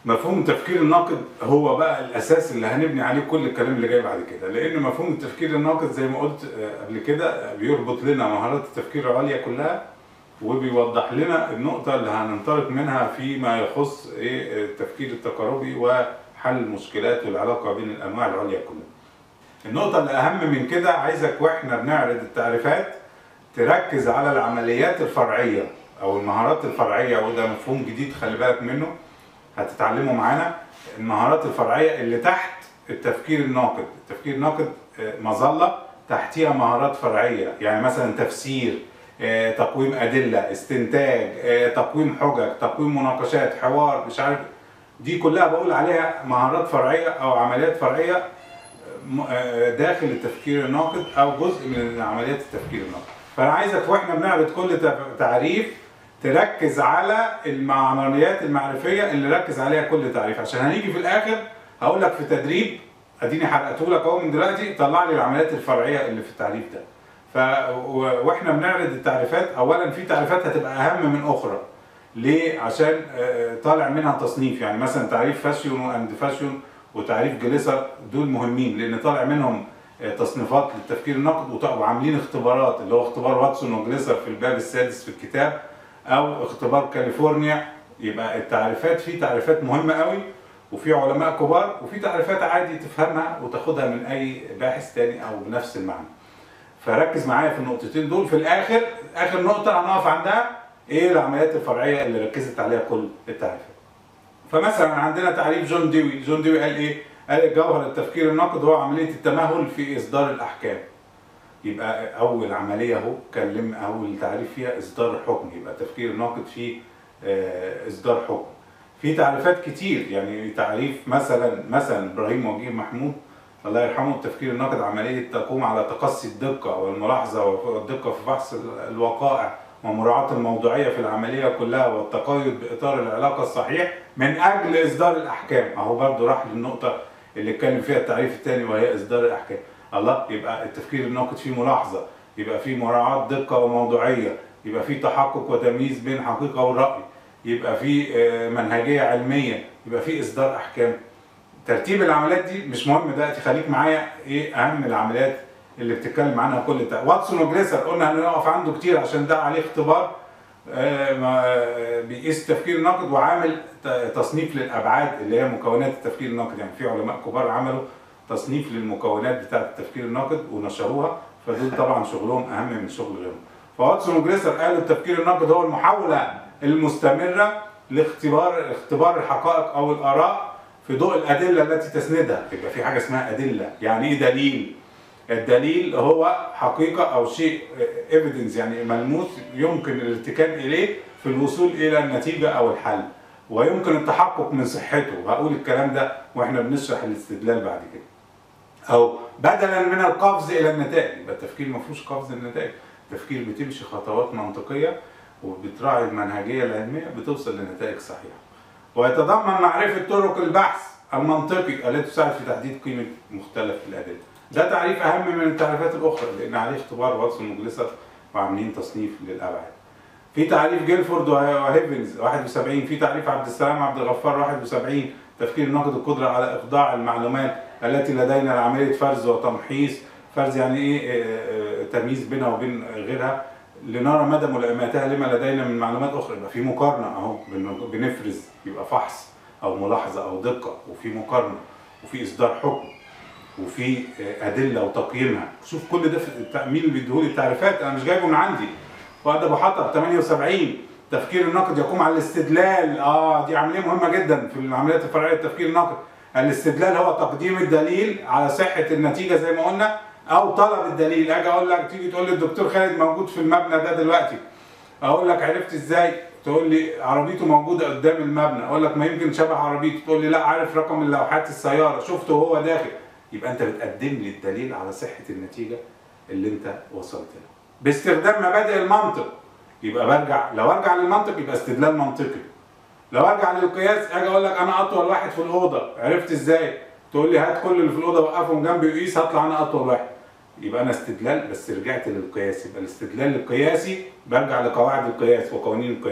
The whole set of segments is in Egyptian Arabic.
مفهوم التفكير الناقد هو بقى الاساس اللي هنبني عليه كل الكلام اللي جاي بعد كده لان مفهوم التفكير الناقد زي ما قلت آه، قبل كده بيربط لنا مهارات التفكير العليا كلها وبيوضح لنا النقطة اللي هننطلق منها فيما يخص ايه التفكير التقاربي وحل المشكلات والعلاقة بين الأنواع العليا كلها. النقطة الأهم من كده عايزك واحنا بنعرض التعريفات تركز على العمليات الفرعية أو المهارات الفرعية وده مفهوم جديد خلي بالك منه هتتعلموا معانا المهارات الفرعية اللي تحت التفكير الناقد، التفكير الناقد آه، مظلة تحتيها مهارات فرعية يعني مثلا تفسير آه، تقويم أدلة استنتاج آه، تقويم حجج تقويم مناقشات حوار مش عارف دي كلها بقول عليها مهارات فرعية أو عمليات فرعية م- آه، داخل التفكير الناقد أو جزء من عمليات التفكير الناقد فأنا عايزك وإحنا بنعرض كل تف- تعريف تركز على العمليات المعرفية اللي ركز عليها كل تعريف عشان هنيجي في الآخر هقول لك في تدريب اديني حرقته لك اهو من دلوقتي طلع لي العمليات الفرعيه اللي في التعريف ده ف و- واحنا بنعرض التعريفات اولا في تعريفات هتبقى اهم من اخرى ليه عشان آه، طالع منها تصنيف يعني مثلا تعريف فاشيون واند فاشيون وتعريف جليسر دول مهمين لان طالع منهم آه، تصنيفات للتفكير النقد وط- وعاملين اختبارات اللي هو اختبار واتسون وجليسر في الباب السادس في الكتاب او اختبار كاليفورنيا يبقى التعريفات في تعريفات مهمه قوي وفي علماء كبار وفي تعريفات عادي تفهمها وتاخدها من اي باحث تاني او بنفس المعنى فركز معايا في النقطتين دول في الاخر اخر نقطه هنقف عندها ايه العمليات الفرعيه اللي ركزت عليها كل التعريفات فمثلا عندنا تعريف جون ديوي جون ديوي قال ايه قال جوهر التفكير الناقد هو عمليه التمهل في اصدار الاحكام يبقى اول عمليه اهو كلم اول تعريف فيها اصدار حكم يبقى التفكير الناقد فيه آه، اصدار حكم في تعريفات كتير يعني تعريف مثلا مثلا ابراهيم وجيه محمود الله يرحمه التفكير الناقد عمليه تقوم على تقصي الدقه والملاحظه والدقه في بحث الوقائع ومراعاه الموضوعيه في العمليه كلها والتقيد باطار العلاقه الصحيح من اجل اصدار الاحكام اهو برضه راح للنقطه اللي اتكلم فيها التعريف الثاني وهي اصدار الاحكام الله يبقى التفكير الناقد فيه ملاحظه يبقى فيه مراعاه دقه وموضوعيه يبقى فيه تحقق وتمييز بين حقيقه والراي يبقى في آه، منهجيه علميه يبقى في اصدار احكام ترتيب العمليات دي مش مهم دلوقتي خليك معايا ايه اهم العمليات اللي بتتكلم عنها كل التع... واتسون وجليسر قلنا هنقف عنده كتير عشان ده عليه اختبار آه، ما- آه، بيقيس التفكير الناقد وعامل ت- تصنيف للابعاد اللي هي مكونات التفكير الناقد يعني في علماء كبار عملوا تصنيف للمكونات بتاعه التفكير الناقد ونشروها فدول طبعا شغلهم اهم من شغل غيرهم فواتسون وجليسر قالوا التفكير الناقد هو المحاوله المستمره لاختبار اختبار الحقائق او الاراء في ضوء الادله التي تسندها يبقى في حاجه اسمها ادله يعني ايه دليل الدليل هو حقيقه او شيء ايفيدنس يعني ملموس يمكن الاتكال اليه في الوصول الى النتيجه او الحل ويمكن التحقق من صحته وهقول الكلام ده واحنا بنشرح الاستدلال بعد كده او بدلا من القفز الى النتائج يبقى التفكير ما فيهوش قفز النتائج التفكير بتمشي خطوات منطقيه وبتراعي المنهجيه العلميه بتوصل لنتائج صحيحه ويتضمن معرفه طرق البحث المنطقي التي تساعد في تحديد قيمه مختلف الادله ده تعريف اهم من التعريفات الاخرى لان عليه اختبار واتسون وجليسر وعاملين تصنيف للابعاد في تعريف جيلفورد وهيفنز 71 في تعريف عبد السلام عبد الغفار 71 تفكير ناقد القدره على اخضاع المعلومات التي لدينا لعمليه فرز وتمحيص فرز يعني ايه آه، آه، تمييز بينها وبين غيرها لنرى مدى ملائمتها لما لدينا من معلومات اخرى يبقى في مقارنه اهو بن- بنفرز يبقى فحص او ملاحظه او دقه وفي مقارنه وفي اصدار حكم وفي آه، ادله وتقييمها شوف كل ده في التع- مين اللي بيديهولي التعريفات انا مش جايبه من عندي فؤاد ابو حطب 78 تفكير الناقد يقوم على الاستدلال اه دي عمليه مهمه جدا في العمليات الفرعيه التفكير الناقد الاستدلال هو تقديم الدليل على صحه النتيجه زي ما قلنا او طلب الدليل اجي اقول لك تيجي تقول لي الدكتور خالد موجود في المبنى ده دلوقتي اقول لك عرفت ازاي تقول لي عربيته موجوده قدام المبنى اقول لك ما يمكن شبه عربيته تقول لي لا عارف رقم اللوحات السياره شفته وهو داخل يبقى انت بتقدم لي الدليل على صحه النتيجه اللي انت وصلت لها باستخدام مبادئ المنطق يبقى برجع لو ارجع للمنطق يبقى استدلال منطقي لو ارجع للقياس اجي اقول لك انا اطول واحد في الاوضه عرفت ازاي تقول لي هات كل اللي في الاوضه وقفهم جنبي وقيس هطلع انا اطول واحد يبقى انا استدلال بس رجعت للقياس يبقى الاستدلال القياسي برجع لقواعد القياس وقوانين القياس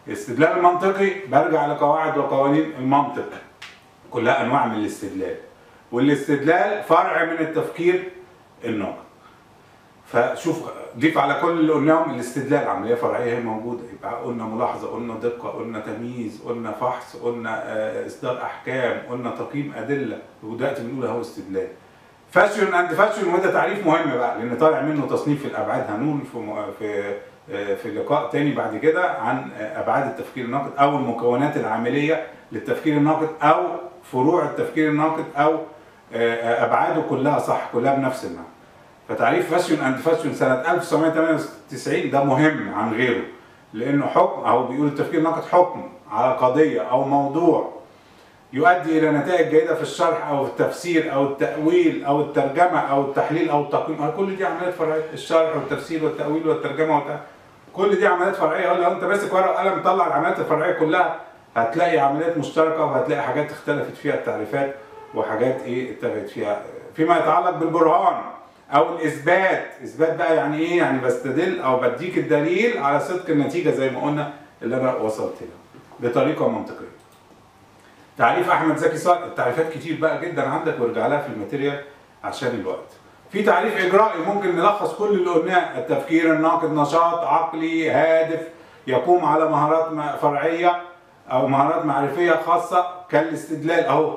الاستدلال المنطقي برجع لقواعد وقوانين المنطق كلها انواع من الاستدلال والاستدلال فرع من التفكير الناقد فشوف ضيف على كل اللي قلناهم الاستدلال عمليه فرعيه هي موجوده يبقى قلنا ملاحظه قلنا دقه قلنا تمييز قلنا فحص قلنا آه، اصدار احكام قلنا تقييم ادله ودلوقتي بنقول اهو استدلال فاشيون اند فاشيون وده تعريف مهم بقى لان طالع منه تصنيف الابعاد هنقول في م- في آه، في لقاء تاني بعد كده عن آه، ابعاد التفكير الناقد او المكونات العامليه للتفكير الناقد او فروع التفكير الناقد او آه، آه، ابعاده كلها صح كلها بنفس المعنى فتعريف فاشيون اند فاشيون سنه 1998 ده مهم عن غيره لانه حكم او بيقول التفكير الناقد حكم على قضيه او موضوع يؤدي الى نتائج جيده في الشرح او التفسير او التاويل او الترجمه او التحليل او التقييم كل دي عمليات فرعيه الشرح والتفسير والتاويل والترجمه والت... كل دي عمليات فرعيه لو انت ماسك ورقه وقلم طلع العمليات الفرعيه كلها هتلاقي عمليات مشتركه وهتلاقي حاجات اختلفت فيها التعريفات وحاجات ايه اتفقت فيها فيما يتعلق بالبرهان او الاثبات اثبات بقى يعني ايه يعني بستدل او بديك الدليل على صدق النتيجه زي ما قلنا اللي انا وصلت لها بطريقه منطقيه تعريف احمد زكي صالح التعريفات كتير بقى جدا عندك وارجع لها في الماتيريال عشان الوقت في تعريف اجرائي ممكن نلخص كل اللي قلناه التفكير الناقد نشاط عقلي هادف يقوم على مهارات م- فرعيه او مهارات معرفيه خاصه كالاستدلال اهو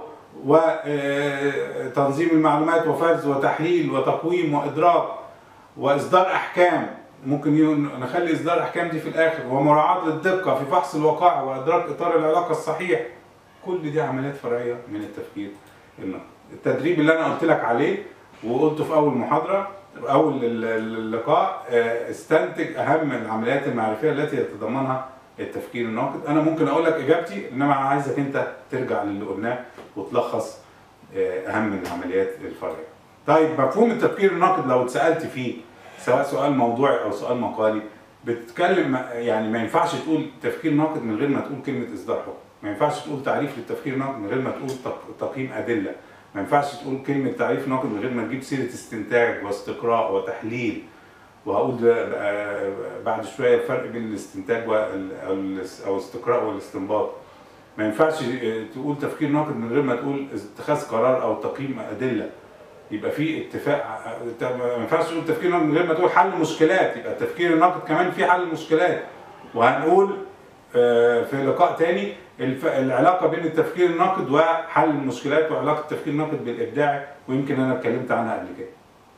وتنظيم المعلومات وفرز وتحليل وتقويم وادراك واصدار احكام ممكن يون- نخلي اصدار احكام دي في الاخر ومراعاه للدقه في فحص الوقائع وادراك اطار العلاقه الصحيح كل دي عمليات فرعيه من التفكير النقدي. التدريب اللي انا قلت لك عليه وقلته في اول محاضره اول ال- ال- اللقاء آه، استنتج اهم العمليات المعرفيه التي يتضمنها التفكير الناقد انا ممكن اقول لك اجابتي انما انا عايزك انت ترجع للي قلناه وتلخص آه، اهم العمليات الفرعيه طيب مفهوم التفكير الناقد لو اتسالت فيه سواء سؤال موضوعي او سؤال مقالي بتتكلم يعني ما ينفعش تقول تفكير ناقد من غير ما تقول كلمه اصدار حكم ما ينفعش تقول تعريف للتفكير الناقد من غير ما تقول تق- تقييم ادله ما ينفعش تقول كلمه تعريف ناقد من غير ما تجيب سيره استنتاج واستقراء وتحليل وهقول ده آه، بعد شويه الفرق بين الاستنتاج وال- أو الاس- او الاستقراء والاستنباط ما ينفعش آه، تقول تفكير ناقد من غير ما تقول اتخاذ قرار او تقييم ادله يبقى في اتفاق ع- ما ينفعش تقول تفكير ناقد من غير ما تقول حل مشكلات يبقى التفكير الناقد كمان في حل مشكلات وهنقول آه، في لقاء تاني الف- العلاقه بين التفكير الناقد وحل المشكلات وعلاقه التفكير الناقد بالابداع ويمكن انا اتكلمت عنها قبل كده.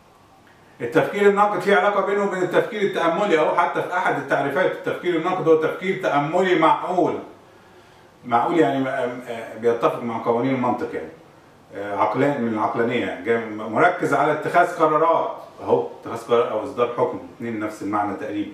التفكير الناقد فيه علاقه بينه وبين التفكير التاملي اهو حتى في احد التعريفات التفكير الناقد هو تفكير تاملي معقول. معقول يعني آه، آه، بيتفق مع قوانين المنطق يعني. آه، عقلان من العقلانيه يعني جاي مركز على اتخاذ قرارات اهو اتخاذ قرار او اصدار حكم الاثنين نفس المعنى تقريبا.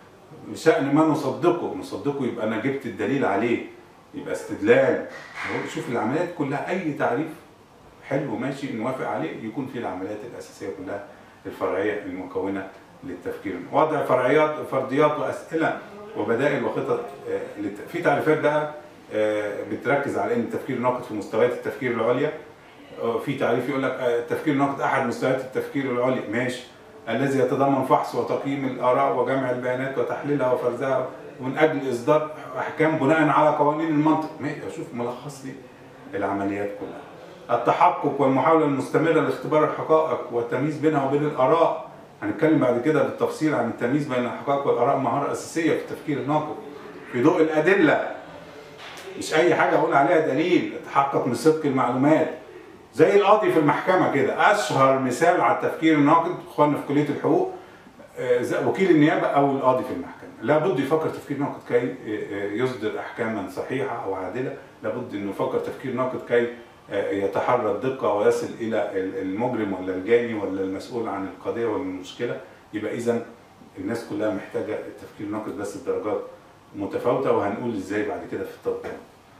شأن ما نصدقه نصدقه يبقى انا جبت الدليل عليه يبقى استدلال اهو شوف العمليات كلها اي تعريف حلو ماشي نوافق عليه يكون فيه العمليات الاساسيه كلها الفرعيه المكونه للتفكير وضع فرعيات فرضيات واسئله وبدائل وخطط آه، للت- في تعريفات بقى آه، بتركز على ان التفكير الناقد في مستويات التفكير العليا آه، في تعريف يقول لك آه، التفكير الناقد احد مستويات التفكير العليا ماشي الذي يتضمن فحص وتقييم الاراء وجمع البيانات وتحليلها وفرزها ومن اجل اصدار احكام بناء على قوانين المنطق ماشي اشوف ملخص لي العمليات كلها التحقق والمحاوله المستمره لاختبار الحقائق والتمييز بينها وبين الاراء هنتكلم بعد كده بالتفصيل عن التمييز بين الحقائق والاراء مهاره اساسيه في التفكير الناقد في ضوء الادله مش اي حاجه اقول عليها دليل اتحقق من صدق المعلومات زي القاضي في المحكمه كده اشهر مثال على التفكير الناقد اخواننا في كليه الحقوق آه، زي وكيل النيابه او القاضي في المحكمه لابد يفكر تفكير ناقد كي آه، آه، يصدر احكاما صحيحه او عادله لابد انه يفكر تفكير ناقد كي آه، يتحرى الدقه ويصل الى ال- المجرم ولا الجاني ولا المسؤول عن القضيه ولا المشكله يبقى اذا الناس كلها محتاجه التفكير الناقد بس الدرجات متفاوته وهنقول ازاي بعد كده في التطبيق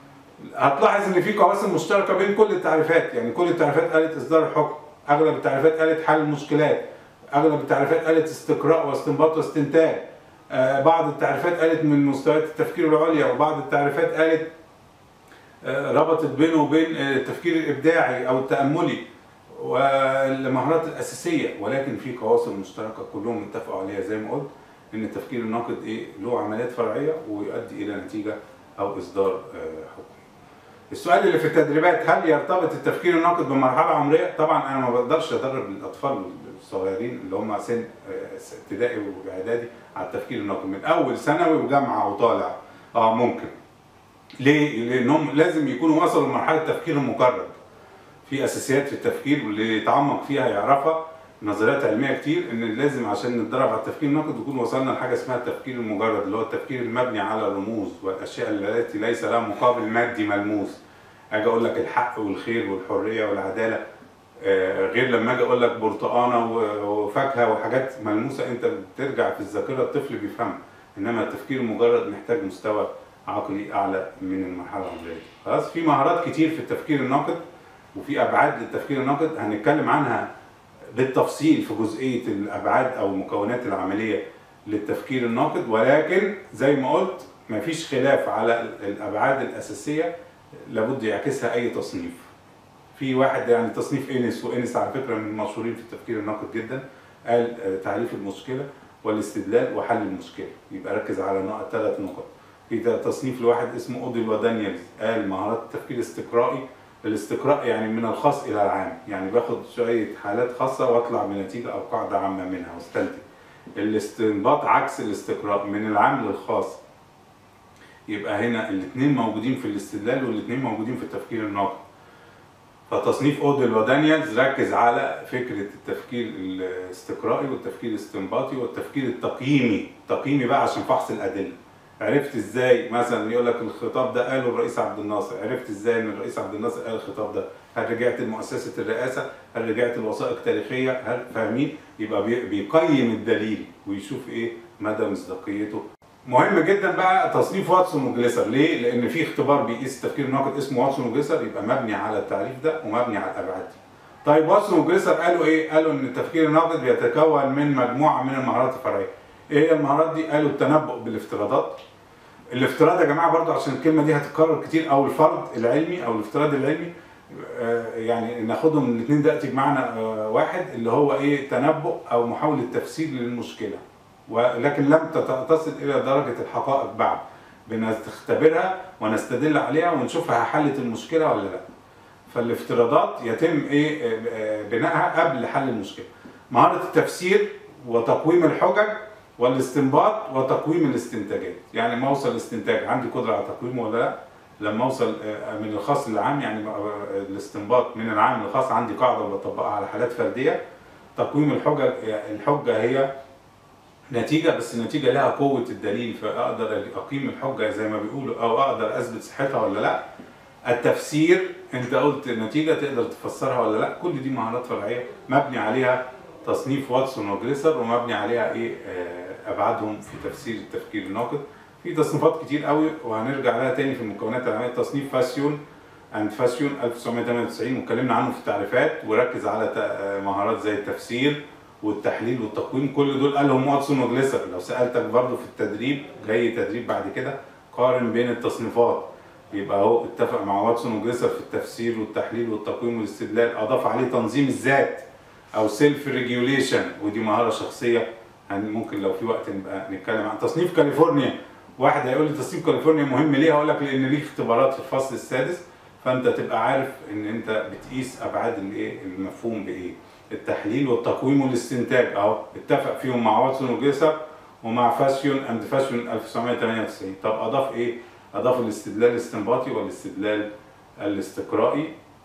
هتلاحظ ان في قواسم مشتركه بين كل التعريفات يعني كل التعريفات قالت اصدار الحكم اغلب التعريفات قالت حل المشكلات اغلب التعريفات قالت استقراء واستنباط واستنتاج آه، بعض التعريفات قالت من مستويات التفكير العليا وبعض التعريفات قالت آه، ربطت بينه وبين آه، التفكير الابداعي او التاملي والمهارات الاساسيه ولكن في قواسم مشتركه كلهم اتفقوا عليها زي ما قلت ان التفكير الناقد ايه له عمليات فرعيه ويؤدي الى نتيجه او اصدار آه، حكم. السؤال اللي في التدريبات هل يرتبط التفكير الناقد بمرحله عمريه؟ طبعا انا ما بقدرش ادرب الاطفال الصغيرين اللي هم سن آه، ابتدائي واعدادي على التفكير الناقد من اول ثانوي وجامعه وطالع اه ممكن ليه؟ لانهم لازم يكونوا وصلوا لمرحله التفكير المجرد في اساسيات في التفكير واللي يتعمق فيها يعرفها نظريات علميه كتير ان لازم عشان نتدرب على التفكير الناقد نكون وصلنا لحاجه اسمها التفكير المجرد اللي هو التفكير المبني على الرموز والاشياء التي ليس لها مقابل مادي ملموس اجي اقول لك الحق والخير والحريه والعداله آه، غير لما اجي اقول لك برتقانه و- وفاكهه وحاجات ملموسه انت بترجع في الذاكره الطفل بيفهمها انما التفكير المجرد محتاج مستوى عقلي اعلى من المرحله العمريه دي. خلاص في مهارات كتير في التفكير الناقد وفي ابعاد للتفكير الناقد هنتكلم عنها بالتفصيل في جزئيه الابعاد او المكونات العمليه للتفكير الناقد ولكن زي ما قلت مفيش خلاف على الابعاد الاساسيه لابد يعكسها اي تصنيف في واحد يعني تصنيف انس وانس على فكره من المشهورين في التفكير الناقد جدا قال آه، تعريف المشكله والاستدلال وحل المشكله يبقى ركز على نقط ثلاث نقط في ده تصنيف لواحد اسمه اوديل ودانييلز قال مهارات التفكير الاستقرائي الاستقراء يعني من الخاص الى العام يعني باخد شويه حالات خاصه واطلع بنتيجه او قاعده عامه منها واستنتج الاستنباط عكس الاستقراء من العام للخاص يبقى هنا الاثنين موجودين في الاستدلال والاثنين موجودين في التفكير الناقد فتصنيف اوديل ودانييلز ركز على فكره التفكير الاستقرائي والتفكير الاستنباطي والتفكير التقييمي تقييمي بقى عشان فحص الادله عرفت ازاي مثلا يقول لك الخطاب ده قاله الرئيس عبد الناصر عرفت ازاي ان الرئيس عبد الناصر قال الخطاب ده هل رجعت لمؤسسه الرئاسه هل رجعت لوثائق تاريخيه هل فاهمين يبقى بي- بيقيم الدليل ويشوف ايه مدى مصداقيته مهم جدا بقى تصنيف واتسون وجليسر ليه؟ لان في اختبار بيقيس التفكير الناقد اسمه واتسون وجليسر يبقى مبني على التعريف ده ومبني على الابعاد دي. طيب واتسون وجليسر قالوا ايه؟ قالوا ان التفكير الناقد بيتكون من مجموعه من المهارات الفرعيه. ايه هي المهارات دي؟ قالوا التنبؤ بالافتراضات. الافتراض يا جماعه برضو عشان الكلمه دي هتتكرر كتير او الفرض العلمي او الافتراض العلمي آه، يعني ناخدهم الاثنين دلوقتي بمعنى آه، واحد اللي هو ايه تنبؤ او محاوله تفسير للمشكله ولكن لم تت- تصل الى درجه الحقائق بعد بنختبرها ونستدل عليها ونشوفها حلت المشكله ولا لا فالافتراضات يتم ايه آه، آه، بنائها قبل حل المشكله مهاره التفسير وتقويم الحجج والاستنباط وتقويم الاستنتاجات يعني ما اوصل لاستنتاج عندي قدره على تقويمه ولا لا لما اوصل آه، من الخاص للعام يعني آه، الاستنباط من العام للخاص عندي قاعده بطبقها على حالات فرديه تقويم الحجج الحجه هي نتيجة بس النتيجة لها قوة الدليل فأقدر أقيم الحجة زي ما بيقولوا أو أقدر أثبت صحتها ولا لأ التفسير أنت قلت النتيجة تقدر تفسرها ولا لأ كل دي مهارات فرعية مبني عليها تصنيف واتسون وجريسر ومبني عليها إيه آه، أبعادهم في تفسير التفكير الناقد في تصنيفات كتير قوي وهنرجع لها تاني في المكونات العلمية تصنيف فاسيون اند فاسيون 1998 واتكلمنا عنه في التعريفات وركز على ت- آه، مهارات زي التفسير والتحليل والتقويم كل دول قالهم واتسون وجليسر لو سالتك برضو في التدريب جاي تدريب بعد كده قارن بين التصنيفات يبقى هو اتفق مع واتسون وجليسر في التفسير والتحليل والتقويم والاستدلال اضاف عليه تنظيم الذات او سيلف ريجوليشن ودي مهاره شخصيه هن- ممكن لو في وقت نبقى نتكلم عن تصنيف كاليفورنيا واحد هيقول لي تصنيف كاليفورنيا مهم ليه هقول لك لان ليه اختبارات في الفصل السادس فانت تبقى عارف ان انت بتقيس ابعاد الايه المفهوم بايه التحليل والتقويم والاستنتاج اهو اتفق فيهم مع واتسون وجيسر ومع فاسيون اند فاسيون 1998 طب اضاف ايه اضاف الاستدلال الاستنباطي والاستدلال الاستقرائي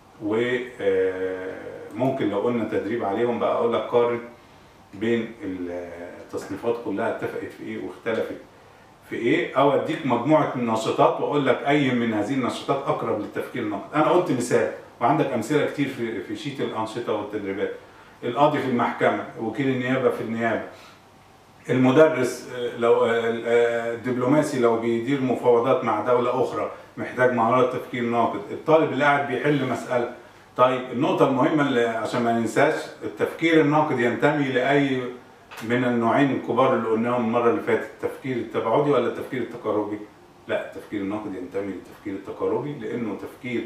وممكن لو قلنا تدريب عليهم بقى اقول لك قارن بين التصنيفات كلها اتفقت في ايه واختلفت في ايه او اديك مجموعه من النشاطات واقول لك اي من هذه النشاطات اقرب للتفكير النقدي انا قلت مثال وعندك امثله كتير في في شيت الانشطه والتدريبات القاضي في المحكمه وكيل النيابه في النيابه المدرس آه، لو آه، آه، الدبلوماسي لو بيدير مفاوضات مع دوله اخرى محتاج مهارات تفكير ناقد الطالب اللي قاعد بيحل مساله طيب النقطه المهمه اللي عشان ما ننساش التفكير الناقد ينتمي لاي من النوعين الكبار اللي قلناهم المره اللي فاتت التفكير التباعدي ولا التفكير التقاربي لا التفكير الناقد ينتمي للتفكير التقاربي لانه تفكير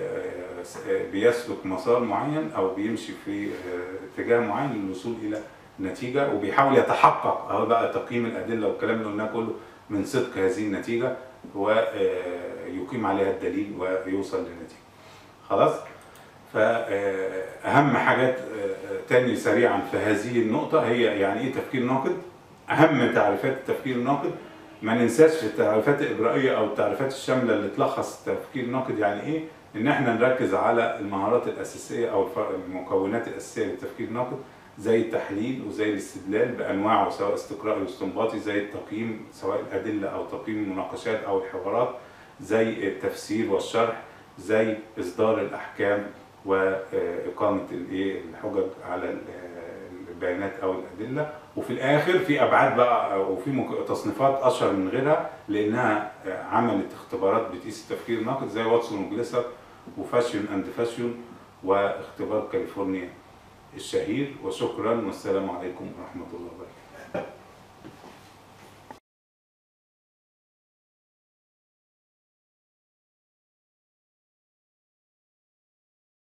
آه، س- آه، بيسلك مسار معين او بيمشي في آه، اتجاه معين للوصول الى النتيجه وبيحاول يتحقق اهو بقى تقييم الادله والكلام اللي قلناه كله من صدق هذه النتيجه ويقيم عليها الدليل ويوصل للنتيجه. خلاص؟ فأهم حاجات آه، تاني سريعا في هذه النقطة هي يعني إيه تفكير ناقد؟ أهم تعريفات التفكير الناقد ما ننساش في التعريفات الإجرائية أو التعريفات الشاملة اللي تلخص التفكير الناقد يعني إيه؟ إن إحنا نركز على المهارات الأساسية أو الف- المكونات الأساسية للتفكير الناقد زي التحليل وزي الاستدلال بأنواعه سواء استقرائي واستنباطي زي التقييم سواء الأدلة أو تقييم المناقشات أو الحوارات زي التفسير والشرح زي إصدار الأحكام وإقامة الإيه الحجج على ال- البيانات أو الأدلة وفي الآخر في أبعاد بقى وفي مك- تصنيفات أشهر من غيرها لأنها عملت اختبارات بتقيس التفكير الناقد زي واتسون وجليسر وفاشيون أند فاشيون واختبار كاليفورنيا الشهير وشكرا والسلام عليكم ورحمة الله وبركاته